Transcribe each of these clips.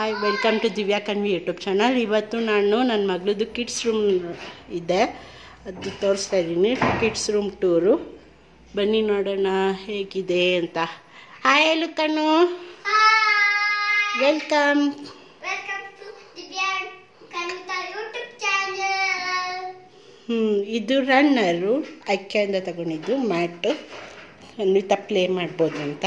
Hi welcome to Divya Kanvi YouTube channel ಇವತ್ತು ನಾನು ನನ್ನ ಮಗಳದ್ದು ಕಿಡ್ಸ್ ರೂಮ್ ಇದೆ ಅದು ತೋರಿಸ್ತಾ ಇದ್ದೀನಿ ಕಿಡ್ಸ್ ರೂಮ್ ಟೂರು ಬನ್ನಿ ನೋಡೋಣ ಹೇಗಿದೆ ಅಂತ ಹಾಯ್ ಹೇಳು ಕಣ್ಣು welcome Welcome to Divya Kanita YouTube channel. ಹ್ಞೂ ಇದು ರನ್ನರು ಐಕ್ಯದಿಂದ ತಗೊಂಡಿದ್ದು ಮ್ಯಾಟು ಕನ್ವಿತ ಪ್ಲೇ ಮಾಡ್ಬೋದು ಅಂತ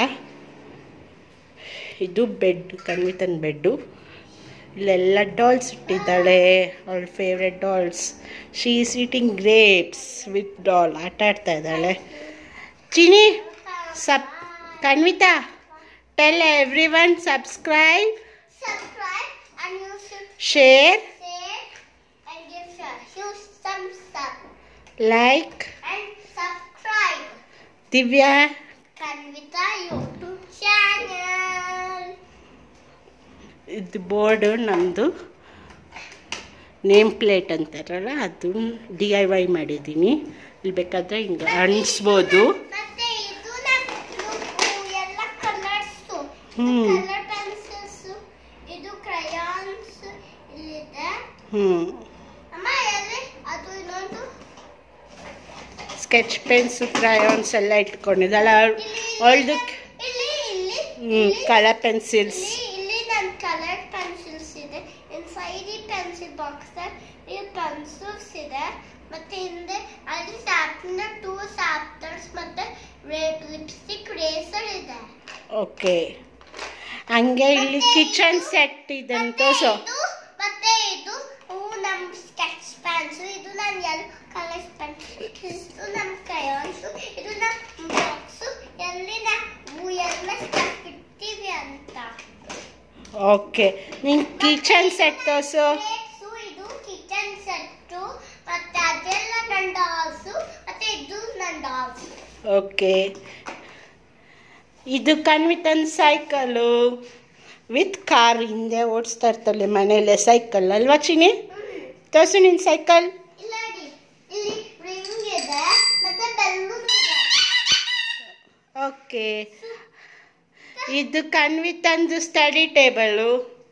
ಇದು ಬೆಡ್ ಕನ್ವಿತನ ಬೆಡ್ಡು ಇಲ್ಲೆಲ್ಲ ಡಾಲ್ಸ್ ಇಟ್ಟಿದ್ದಾಳೆ ಅವಳ favourite dolls she is eating grapes with doll ಆಟ ಆಡ್ತಾ ಇದ್ದಾಳೆ ಚಿನಿ ಸಬ್ Kanvita tell everyone subscribe Subscribe and you should share share and give a huge thumbs up like and subscribe Divya Kanvita YouTube channel. ಇದು board ನಮ್ಮದು name plate ಅಂತಾರಲ್ಲ ಅದು D I Y ಮಾಡಿದ್ದೀನಿ ಇಲ್ಲಿ ಬೇಕಾದರೆ ಹಿಂಗೆ ಅಣಿಸ್ಬೋದು ಮತ್ತೆ ಇದು ನಮ್ದು ಎಲ್ಲ ಕಲರ್ಸ್ ಹ್ಮ್. ಕಲರ್ ಪೆನ್ಸಿಲ್ಸ್ ಇದು ಕ್ರಯಾನ್ಸ್ ಇಲ್ಲಿದೆ ಹ್ಞೂ ಅಮ್ಮ ಎಲ್ಲಿ ಅದು ಇನ್ನೊಂದು ಸ್ಕೆಚ್ ಪೆನ್ಸು ಕ್ರಯಾನ್ಸ್ ಎಲ್ಲ ಇಟ್ಕೊಂಡಿದ್ದಾಳೆ ಅವಳದು ಇಲ್ಲಿ ಇಲ್ಲಿ ಹ್ಞೂ ಕಲರ್ ಪೆನ್ಸಿಲ್ಸ್ ಇಲ್ಲಿ ಇಲ್ಲಿ ನನ್ನ ಕಲರ್ ಪೆನ್ಸಿಲ್ಸ್ ಇದೆ ಇನ್ಸೈಡ್ ಈ ಪೆನ್ಸಿಲ್ ಬಾಕ್ಸ್ ಈ ಪೆನ್ಸಿಲ್ಸ್ ಇದೆ ಮತ್ತೆ ಹಿಂದೆ ಅಲ್ಲಿ ಶಾರ್ಪ್ನರ್ ಟೂ ಶಾರ್ಪ್ನರ್ಸ್ ಮತ್ತೆ ಲಿಪ್ಸ್ಟಿಕ್ ರೇಸರ್ ಇದೆ ಓಕೆ ಹಂಗೆ ಇಲ್ಲಿ ಕಿಚನ್ ಸೆಟ್ ಇದೆ ಅಂತ ಮತ್ತೆ ಸೊ ಇದು ಮತ್ತೆ ಇದು ಹೂ ನಮ್ ಸ್ಕೆಚ್ ಪೆನ್ಸ್ ಇದು ನಾನು ಎಲ್ಲ ಕಲರ್ ಪೆನ್ಸಿಲ್ ಇದು ನಮ್ ಕ್ರಯಾನ್ಸ್ ಇದು ನಮ್ ಬಾಕ್ಸ್ ಎಲ್ಲಿ ನಾವು ಎಲ್ಲ ಸ್ಟಫ್ ಇಡ್ತೀವಿ ಅಂತ ಓಕೆ ನಿಂಗೆ ಕಿಚನ್ ಸೆಟ್ ತೋರಿಸು ಪ್ಲೇಟ್ಸು, ಇದು ಕಿಚನ್ ಸೆಟ್ಟು ಮತ್ತೆ ಅದೆಲ್ಲ ನನ್ನ ಡಾಲ್ಸು ಮತ್ತೆ ಇದು ನನ್ನ ಡಾಲ್ಸ್ ಓಕೆ ಇದು ಕನ್ವಿತನ್ ಸೈಕಲು ವಿತ್ ಕಾರ್ ಹಿಂದೆ ಓಡಿಸ್ತಾ ಇರ್ತಾಳೆ ಮನೇಲೆ ಸೈಕಲ್ ಅಲ್ವಾ ಚಿನಿ ತೋರಿಸು ನಿನ್ನ ಸೈಕಲ್ ಇಲ್ಲ ನೋಡಿ ಇಲ್ಲಿ ರಿಂಗ್ ಇದೆ ಮತ್ತೆ ಬೆಲ್ಲೂನ್ ಇದೆ ಓಕೆ ಇದು ಕನ್ವಿತಂದು ಸ್ಟಡಿ ಟೇಬಲು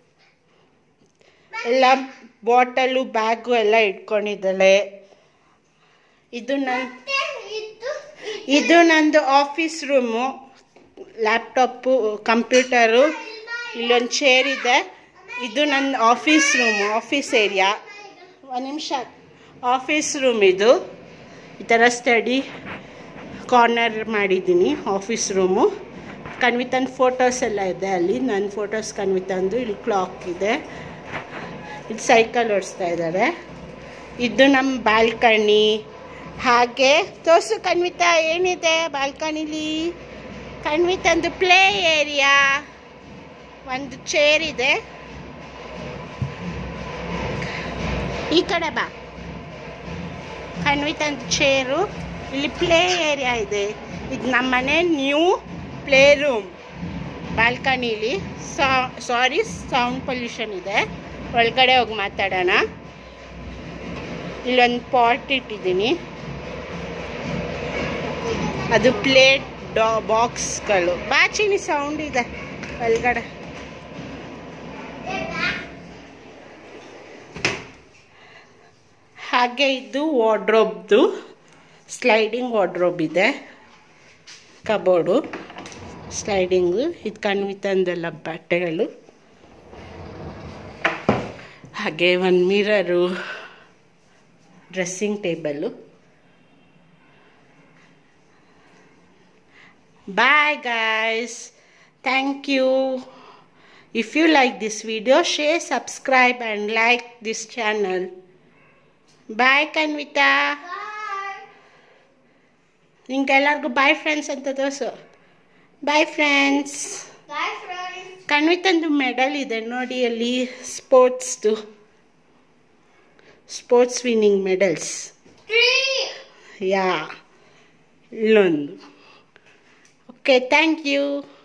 ಎಲ್ಲ ಬಾಟಲು ಬ್ಯಾಗು ಎಲ್ಲ ಇಟ್ಕೊಂಡಿದ್ದಾಳೆ ಇದು ನನ್ನ ಮತ್ತೆ ಇದು ಇದು ನಂದು ಆಫೀಸ್ ರೂಮು ಲ್ಯಾಪ್ಟಾಪು ಕಂಪ್ಯೂಟರು ಇಲ್ಲೊಂದು ಚೇರ್ ಇದೆ ಇದು ನನ್ನ ಆಫೀಸ್ ರೂಮು ಆಫೀಸ್ ಏರಿಯಾ ಒಂದು ನಿಮಿಷ ಆಫೀಸ್ ರೂಮ್ ಇದು ಈ ಥರ ಸ್ಟಡಿ ಕಾರ್ನರ್ ಮಾಡಿದ್ದೀನಿ ಆಫೀಸ್ ರೂಮು ಕನ್ವಿತನ್ ಫೋಟೋಸ್ ಎಲ್ಲ ಇದೆ ಅಲ್ಲಿ ನನ್ನ ಫೋಟೋಸ್ ಕನ್ವಿತಂದು ಇಲ್ಲಿ ಕ್ಲಾಕ್ ಇದೆ ಇದು ಸೈಕಲ್ ಓಡಿಸ್ತಾ ಇದ್ದಾರೆ ಇದು ನಮ್ಮ ಬಾಲ್ಕನಿ ಹಾಗೆ ತೋರ್ಸು ಕನ್ವಿತಾ ಏನಿದೆ ಬಾಲ್ಕನಿಲಿ ಕನ್ವಿತಂದು ಪ್ಲೇ ಏರಿಯಾ ಒಂದು ಚೇರ್ ಇದೆ ಈ ಕಡೆ ಬಾ ಕನ್ವಿತಂದು ಚೇರು ಇಲ್ಲಿ ಪ್ಲೇ ಏರಿಯಾ ಇದೆ ಇದು ನಮ್ಮ ಮನೆ ನ್ಯೂ ಪ್ಲೇ ರೂಮ್ ಬಾಲ್ಕನಿಲಿ ಸಾರಿ ಸೌಂಡ್ ಪೊಲ್ಯೂಷನ್ ಇದೆ ಒಳಗಡೆ ಹೋಗಿ ಮಾತಾಡೋಣ ಇಲ್ಲೊಂದು ಪಾಟ್ ಇಟ್ಟಿದ್ದೀನಿ ಅದು ಪ್ಲೇಟ್ ಡಾ ಬಾಕ್ಸ್ಗಳು ಬಾಚಿನಿ ಸೌಂಡ್ ಇದೆ ಒಳಗಡೆ ಹಾಗೆ ಇದು ವಾರ್ಡ್ರೋಬ್ದು ಸ್ಲೈಡಿಂಗ್ ವಾರ್ಡ್ರೋಬ್ ಇದೆ ಕಬೋರ್ಡು ಸ್ಲೈಡಿಂಗು ಇದು ಕಣ್ವಿತಂದೆಲ್ಲ ಬಟ್ಟೆಗಳು ಹಾಗೆ ಒಂದು mirror dressing table Bye guys. Thank you. If you like this video, share, subscribe and like this channel. Bye Kanvita. Bye ನಿಂಗೆಲ್ಲರಿಗೂ ಬಾಯ್ ಫ್ರೆಂಡ್ಸ್ ಅಂತ ತೋರಿಸು ಬಾಯ್ ಫ್ರೆಂಡ್ಸ್ ಬಾಯ್ ಫ್ರೆಂಡ್ಸ್ ಕಣ್ವಿತಂದು ಮೆಡಲ್ ಇದೆ ನೋಡಿ ಅಲ್ಲಿ ಸ್ಪೋರ್ಟ್ಸ್ದು ಸ್ಪೋರ್ಟ್ಸ್ ವಿನ್ನಿಂಗ್ ಮೆಡಲ್ಸ್ ತ್ರೀ ಯಾ ಇಲ್ಲೊಂದು ಓಕೆ ಥ್ಯಾಂಕ್ ಯು